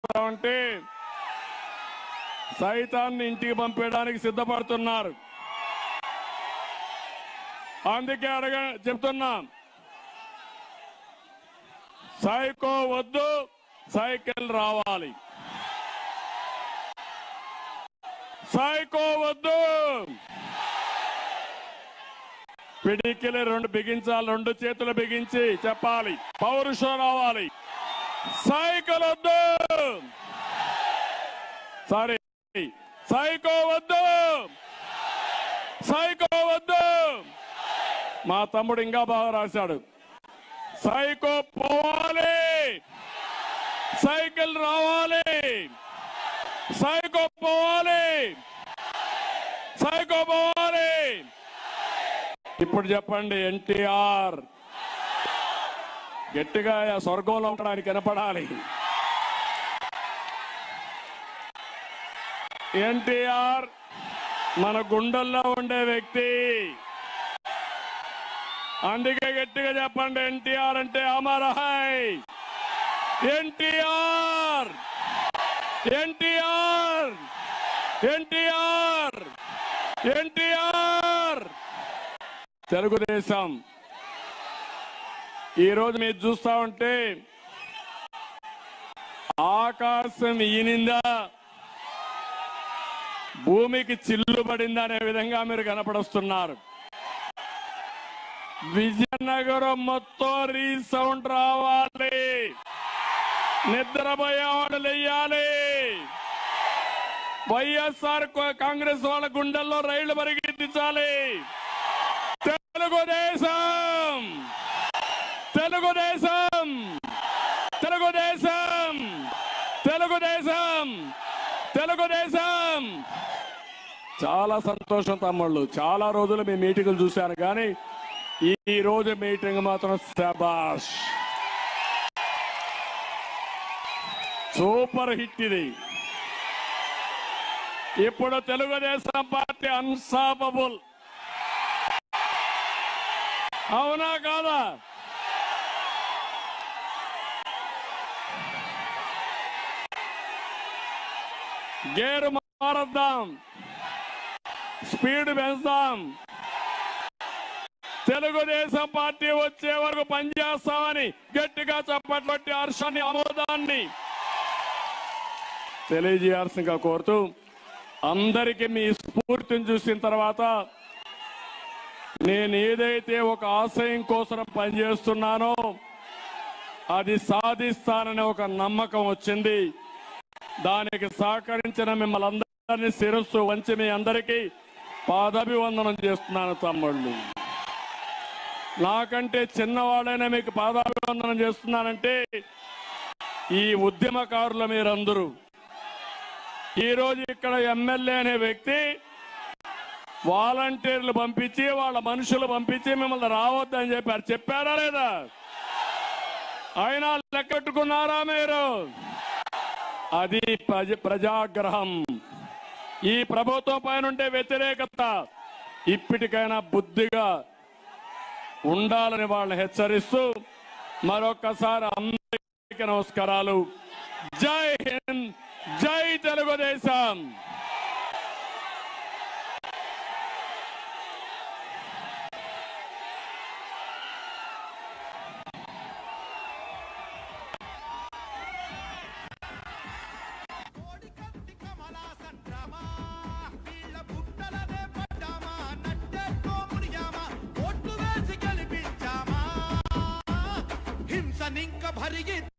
చూస్తా ఉంటే సైతాన్ని ఇంటికి పంపించడానికి సిద్ధపడుతున్నారు అందుకే అడగ చెప్తున్నా సైకో వద్దు సైకిల్ రావాలి సైకో వద్దు పిడికిలి రెండు బిగించాలి రెండు చేతులు బిగించి చెప్పాలి పౌరుషం రావాలి సైకిల్ వద్దు సారీ సైకో వద్దు సైకో వద్దు మా తమ్ముడు ఇంకా బాగా రాశాడు సైకో పోవాలి సైకిల్ రావాలి సైకో పోవాలి సైకో పోవాలి ఇప్పుడు చెప్పండి ఎన్టీఆర్ గట్టిగా ఆ స్వర్గంలో ఉండడానికి వినపడాలి ఎన్టీఆర్ మన గుండెల్లో ఉండే వ్యక్తి అందుకే గట్టిగా చెప్పండి ఎన్టీఆర్ అంటే అమరహై ఎన్టీఆర్ ఎన్టీఆర్ ఎన్టీఆర్ ఎన్టీఆర్ తెలుగుదేశం ఈరోజు మీరు చూస్తా ఉంటే ఆకాశం ఈనిందా భూమికి చిల్లు పడిందా అనే విధంగా మీరు కనపడొస్తున్నారు విజయనగరం మొత్తం రీసౌండ్ రావాలి నిద్రపోయేవాడు లేయాలి వైఎస్ఆర్ కాంగ్రెస్ వాళ్ళ గుండెల్లో రైళ్లు పరిగెత్తించాలి తెలుగుదేశం తెలుగుదేశం తెలుగుదేశం తెలుగుదేశం తెలుగుదేశం చాలా సంతోషం తమ్ముళ్ళు చాలా రోజులు మీ మీటింగులు చూశాను కానీ ఈ రోజు మీటింగ్ మాత్రం శబాష్ సూపర్ హిట్ ఇది ఇప్పుడు తెలుగుదేశం పార్టీ అన్సాపబుల్ అవునా కాదా గేరు మారద్దాం స్పీడ్ పెంచుదాం తెలుగుదేశం పార్టీ వచ్చే వరకు పనిచేస్తామని గట్టిగా చప్పట్లొట్టి హర్షాన్ని ఆమోదాన్ని తెలియజేయాల్సిందిగా కోరుతూ అందరికీ మీ స్ఫూర్తిని చూసిన తర్వాత నేను ఏదైతే ఒక ఆశయం కోసం పనిచేస్తున్నానో అది సాధిస్తాననే ఒక నమ్మకం వచ్చింది దానికి సహకరించిన మిమ్మల్ని అందరినీ శిరస్సు వంచి మీ అందరికీ పాదాభివందనం చేస్తున్నాను తమ్ముళ్ళు నాకంటే చిన్నవాడైనా మీకు పాదాభివందనం చేస్తున్నానంటే ఈ ఉద్యమకారుల మీరందరూ ఈరోజు ఇక్కడ ఎమ్మెల్యే అనే వ్యక్తి వాలంటీర్లు పంపించి వాళ్ళ మనుషులు పంపించి మిమ్మల్ని రావద్దని చెప్పారు చెప్పారా లేదా అయినా లెక్కెట్టుకున్నారా మీరు అది ప్రజ ప్రజాగ్రహం ఈ ప్రభుత్వం పైన ఉండే వ్యతిరేకత ఇప్పటికైనా బుద్ధిగా ఉండాలని వాళ్ళని హెచ్చరిస్తూ మరొక్కసారి అందరికీ నమస్కారాలు జై హింద్ జై తెలుగుదేశం కోడి కత్తి కమలా సండ్రమా వీళ్ళ బుట్టలనే పడ్డామా నట్టెట్టో మునిగామా ఓట్లు వేసి గెలిపించామా హింసనింక భరిగి